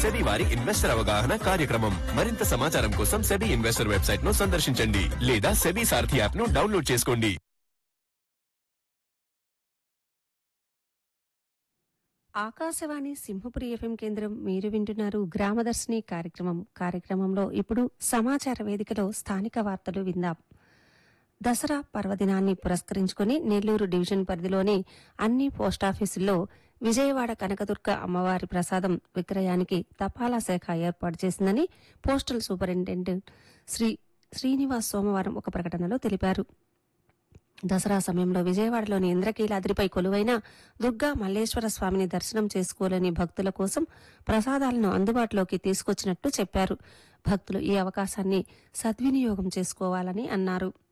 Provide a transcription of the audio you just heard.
SEBI వారి investor అవగాహన కార్యక్రమం మరింత సమాచారం కోసం సెబీ ఇన్వెస్టర్ వెబ్సైట్ ను సందర్శించండి లేదా సెబీ సారథి యాప్ ను డౌన్లోడ్ చేసుకోండి ఆకాశవాణి సింహపురి ఎఫ్ఎం కేంద్రం మీరు వింటున్నారు గ్రామదర్శిని కార్యక్రమం కార్యక్రమంలో ఇప్పుడు సమాచార వేదికలో స్థానిక వార్తలు విందాం దసరా పర్వదినాన్ని పురస్కరించుకుని నెల్లూరు డివిజన్ పరిధిలోని అన్ని పోస్టాఫీసుల్లో విజయవాడ కనకదుర్గ అమ్మవారి ప్రసాదం విక్రయానికి తపాలా శాఖ ఏర్పాటు చేసిందని పోస్టల్ సూపరింటెండెంట్ శ్రీ శ్రీనివాస్ సోమవారం ఒక ప్రకటనలో తెలిపారు దసరా సమయంలో విజయవాడలోని ఇంద్రకీలాద్రిపై కొలువైన దుర్గా మల్లేశ్వర స్వామిని దర్శనం చేసుకోలేని భక్తుల కోసం ప్రసాదాలను అందుబాటులోకి తీసుకొచ్చినట్టు చెప్పారు భక్తులు ఈ అవకాశాన్ని సద్వినియోగం చేసుకోవాలని అన్నారు